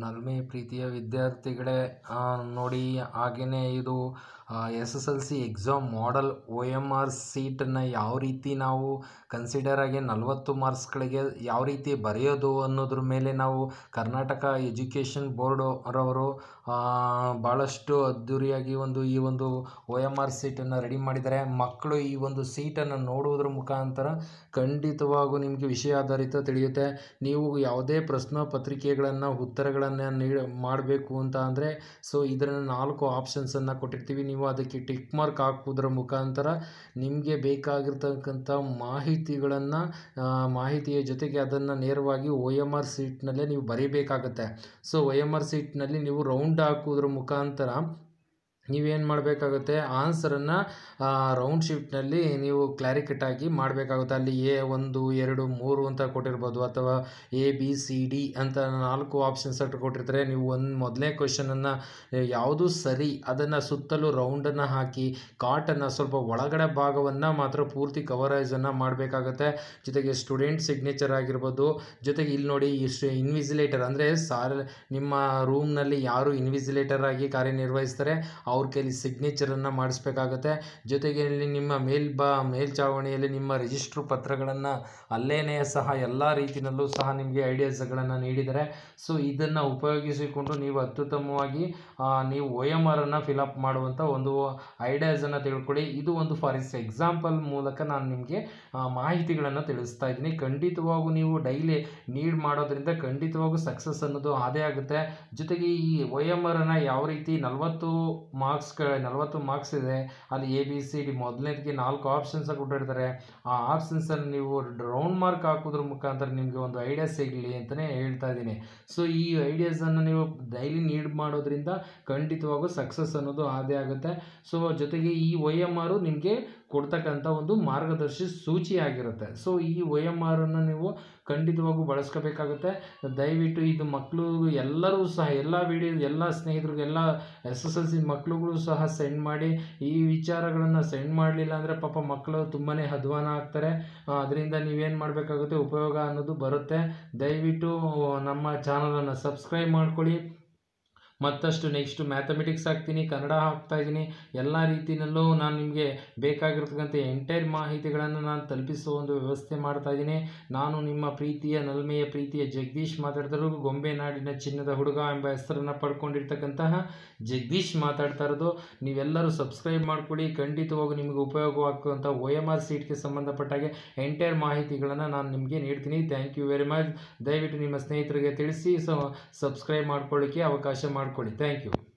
ನಲ್ಮೆ ಪ್ರೀತಿಯ ವಿದ್ಯಾರ್ಥಿಗಳೇ ಆ, ನೋಡಿ ಹಾಗೆಯೇ ಇದು S S L C exam model O M R ಸೀಟನ್ನು ಯಾವ ರೀತಿ ನಾವು ಕನ್ಸಿಡರ್ ಆಗಿ ನಲವತ್ತು ಮಾರ್ಕ್ಸ್ಗಳಿಗೆ ಯಾವ ರೀತಿ ಬರೆಯೋದು ಅನ್ನೋದ್ರ ಮೇಲೆ ನಾವು ಕರ್ನಾಟಕ ಎಜುಕೇಷನ್ ಬೋರ್ಡು ರವರು ಭಾಳಷ್ಟು ಅದ್ಧೂರಿಯಾಗಿ ಒಂದು ಈ ಒಂದು ಒ ಎಮ್ ಆರ್ ಸೀಟನ್ನು ರೆಡಿ ಮಾಡಿದ್ದಾರೆ ಮಕ್ಕಳು ಈ ಒಂದು ಸೀಟನ್ನು ನೋಡುವುದರ ಮುಖಾಂತರ ಖಂಡಿತವಾಗೂ ನಿಮಗೆ ವಿಷಯ ಆಧಾರಿತ ತಿಳಿಯುತ್ತೆ ನೀವು ಯಾವುದೇ ಪ್ರಶ್ನೆ ಪತ್ರಿಕೆಗಳನ್ನು ಉತ್ತರಗಳನ್ನು ನೀಡ ಮಾಡಬೇಕು ಅಂತ ಅಂದರೆ ಸೊ ಇದರ ನಾಲ್ಕು ಆಪ್ಷನ್ಸನ್ನು ಕೊಟ್ಟಿರ್ತೀವಿ ನೀವು ಅದಕ್ಕೆ ಟಿಕ್ ಮಾರ್ಕ್ ಹಾಕುವುದರ ಮುಖಾಂತರ ನಿಮಗೆ ಬೇಕಾಗಿರ್ತಕ್ಕಂಥ ಮಾಹಿತಿಗಳನ್ನು ಮಾಹಿತಿಯ ಜೊತೆಗೆ ಅದನ್ನು ನೇರವಾಗಿ ಒ ಎಮ್ ಆರ್ ಸೀಟ್ನಲ್ಲೇ ನೀವು ಬರೀಬೇಕಾಗತ್ತೆ ಸೊ ಒ ಎಮ್ ಆರ್ ಸೀಟ್ನಲ್ಲಿ ನೀವು ರೌಂಡ್ ಹಾಕುವುದರ ಮುಖಾಂತರ ನೀವೇನು ಮಾಡಬೇಕಾಗುತ್ತೆ ಆನ್ಸರನ್ನು ರೌಂಡ್ ಶೀಟ್ನಲ್ಲಿ ನೀವು ಕ್ಲಾರಿಕೇಟ್ ಆಗಿ ಮಾಡಬೇಕಾಗುತ್ತೆ ಅಲ್ಲಿ ಎ ಒಂದು ಎರಡು ಮೂರು ಅಂತ ಕೊಟ್ಟಿರ್ಬೋದು ಅಥವಾ ಎ ಬಿ ಸಿ ಡಿ ಅಂತ ನಾಲ್ಕು ಆಪ್ಷನ್ಸ್ ಅಟ್ಟು ಕೊಟ್ಟಿರ್ತಾರೆ ನೀವು ಒಂದು ಮೊದಲನೇ ಕ್ವಶನನ್ನು ಯಾವುದು ಸರಿ ಅದನ್ನು ಸುತ್ತಲೂ ರೌಂಡನ್ನು ಹಾಕಿ ಕಾಟನ್ನು ಸ್ವಲ್ಪ ಒಳಗಡೆ ಭಾಗವನ್ನು ಮಾತ್ರ ಪೂರ್ತಿ ಕವರೇಜನ್ನು ಮಾಡಬೇಕಾಗತ್ತೆ ಜೊತೆಗೆ ಸ್ಟೂಡೆಂಟ್ ಸಿಗ್ನೇಚರ್ ಆಗಿರ್ಬೋದು ಜೊತೆಗೆ ಇಲ್ಲಿ ನೋಡಿ ಇಷ್ಟು ಇನ್ವಿಸಿಲೇಟರ್ ಅಂದರೆ ಸಾರ್ ನಿಮ್ಮ ರೂಮ್ನಲ್ಲಿ ಯಾರು ಇನ್ವಿಸಿಲೇಟರ್ ಆಗಿ ಕಾರ್ಯನಿರ್ವಹಿಸ್ತಾರೆ ಅವ್ರ ಕೈಲಿ ಸಿಗ್ನೇಚರನ್ನು ಮಾಡಿಸ್ಬೇಕಾಗತ್ತೆ ಜೊತೆಗೆ ಇಲ್ಲಿ ನಿಮ್ಮ ಮೇಲ್ ಬಾ ಮೇಲ್ಛಾವಣಿಯಲ್ಲಿ ನಿಮ್ಮ ರಿಜಿಸ್ಟ್ರ್ ಪತ್ರಗಳನ್ನು ಅಲ್ಲೇನೇ ಸಹ ಎಲ್ಲ ರೀತಿಯಲ್ಲೂ ಸಹ ನಿಮಗೆ ಐಡಿಯಾಸ್ಗಳನ್ನು ನೀಡಿದ್ದಾರೆ ಸೊ ಇದನ್ನು ಉಪಯೋಗಿಸಿಕೊಂಡು ನೀವು ಅತ್ಯುತ್ತಮವಾಗಿ ಆ, ನೀವು ಒ ಎಮ್ ಆರನ್ನು ಫಿಲಪ್ ಮಾಡುವಂಥ ಒಂದು ಐಡಿಯಾಸನ್ನು ತಿಳ್ಕೊಳ್ಳಿ ಇದು ಒಂದು ಫಾರ್ ಇಸ್ ಎಕ್ಸಾಂಪಲ್ ಮೂಲಕ ನಾನು ನಿಮಗೆ ಮಾಹಿತಿಗಳನ್ನು ತಿಳಿಸ್ತಾ ಇದ್ದೀನಿ ಖಂಡಿತವಾಗೂ ನೀವು ಡೈಲಿ ನೀಡ್ ಮಾಡೋದ್ರಿಂದ ಖಂಡಿತವಾಗೂ ಸಕ್ಸಸ್ ಅನ್ನೋದು ಆದೇ ಆಗುತ್ತೆ ಜೊತೆಗೆ ಈ ಒ ಎಮ್ ಆರನ್ನು ಯಾವ ರೀತಿ ನಲವತ್ತು ಮಾರ್ಕ್ಸ್ಗಳ ನಲವತ್ತು ಮಾರ್ಕ್ಸ್ ಇದೆ ಅಲ್ಲಿ ಎ ಬಿ ಸಿ ಡಿ ಮೊದಲನೇದಕ್ಕೆ ನಾಲ್ಕು ಆಪ್ಷನ್ಸ್ ಕೊಟ್ಟಿರ್ತಾರೆ ಆ ಆಪ್ಷನ್ಸನ್ನು ನೀವು ರೌಂಡ್ ಮಾರ್ಕ್ ಹಾಕೋದ್ರ ಮುಖಾಂತರ ನಿಮಗೆ ಒಂದು ಐಡಿಯಾ ಸಿಗಲಿ ಅಂತಲೇ ಹೇಳ್ತಾ ಇದ್ದೀನಿ ಸೊ ಈ ಐಡಿಯಾಸನ್ನು ನೀವು ಡೈಲಿ ನೀಡ್ ಮಾಡೋದ್ರಿಂದ ಖಂಡಿತವಾಗೂ ಸಕ್ಸಸ್ ಅನ್ನೋದು ಆದೇ ಆಗುತ್ತೆ ಸೊ ಜೊತೆಗೆ ಈ ಒ ಎಮ್ ಆರು ನಿಮಗೆ ಕೊಡ್ತಕ್ಕಂಥ ಒಂದು ಮಾರ್ಗದರ್ಶಿ ಸೂಚಿ ಆಗಿರುತ್ತೆ ಸೊ ಈ ಒ ಎಮ್ ಆರನ್ನು ನೀವು ಖಂಡಿತವಾಗೂ ಬಳಸ್ಕೋಬೇಕಾಗುತ್ತೆ ದಯವಿಟ್ಟು ಇದು ಮಕ್ಕಳು ಎಲ್ಲರೂ ಸಹ ಎಲ್ಲ ವಿಡಿಯೋ ಎಲ್ಲ ಸ್ನೇಹಿತರಿಗೆ ಎಲ್ಲ ಎಸ್ ಎಸ್ ಎಲ್ ಸಿ ಮಕ್ಳುಗಳು ಸಹ ಸೆಂಡ್ ಮಾಡಿ ಈ ವಿಚಾರಗಳನ್ನು ಸೆಂಡ್ ಮಾಡಲಿಲ್ಲ ಅಂದರೆ ಪಾಪ ಮಕ್ಕಳು ತುಂಬಾ ಅಧ್ವಾನ ಆಗ್ತಾರೆ ಅದರಿಂದ ನೀವೇನು ಮಾಡಬೇಕಾಗುತ್ತೆ ಉಪಯೋಗ ಅನ್ನೋದು ಬರುತ್ತೆ ದಯವಿಟ್ಟು ನಮ್ಮ ಚಾನಲನ್ನು ಸಬ್ಸ್ಕ್ರೈಬ್ ಮಾಡ್ಕೊಳ್ಳಿ ಮತ್ತಷ್ಟು ನೆಕ್ಸ್ಟು ಮ್ಯಾಥಮೆಟಿಕ್ಸ್ ಹಾಕ್ತೀನಿ ಕನ್ನಡ ಹಾಕ್ತಾ ಇದ್ದೀನಿ ಎಲ್ಲ ರೀತಿಯಲ್ಲೂ ನಾನು ನಿಮಗೆ ಬೇಕಾಗಿರ್ತಕ್ಕಂಥ ಎಂಟೈರ್ ಮಾಹಿತಿಗಳನ್ನು ನಾನು ತಲುಪಿಸುವ ಒಂದು ವ್ಯವಸ್ಥೆ ಮಾಡ್ತಾ ಇದ್ದೀನಿ ನಾನು ನಿಮ್ಮ ಪ್ರೀತಿಯ ನಲ್ಮೆಯ ಪ್ರೀತಿಯ ಜಗದೀಶ್ ಮಾತಾಡ್ತಾ ಗೊಂಬೆ ನಾಡಿನ ಚಿನ್ನದ ಹುಡುಗ ಎಂಬ ಹೆಸರನ್ನು ಪಡ್ಕೊಂಡಿರ್ತಕ್ಕಂತಹ ಜಗದೀಶ್ ಮಾತಾಡ್ತಾ ಇರೋದು ನೀವೆಲ್ಲರೂ ಸಬ್ಸ್ಕ್ರೈಬ್ ಮಾಡ್ಕೊಳ್ಳಿ ಖಂಡಿತವಾಗೂ ನಿಮಗೆ ಉಪಯೋಗವಾಗುವಂಥ ಒ ಎಮ್ ಆರ್ ಸೀಟ್ಗೆ ಸಂಬಂಧಪಟ್ಟಾಗೆ ಎಂಟೈರ್ ಮಾಹಿತಿಗಳನ್ನು ನಾನು ನಿಮಗೆ ನೀಡ್ತೀನಿ ಥ್ಯಾಂಕ್ ಯು ವೆರಿ ಮಚ್ ದಯವಿಟ್ಟು ನಿಮ್ಮ ಸ್ನೇಹಿತರಿಗೆ ತಿಳಿಸಿ ಸೊ ಸಬ್ಸ್ಕ್ರೈಬ್ ಮಾಡ್ಕೊಳ್ಳಿಕ್ಕೆ ಅವಕಾಶ ಮಾಡಿಕೊಡಿ ಥ್ಯಾಂಕ್ ಯು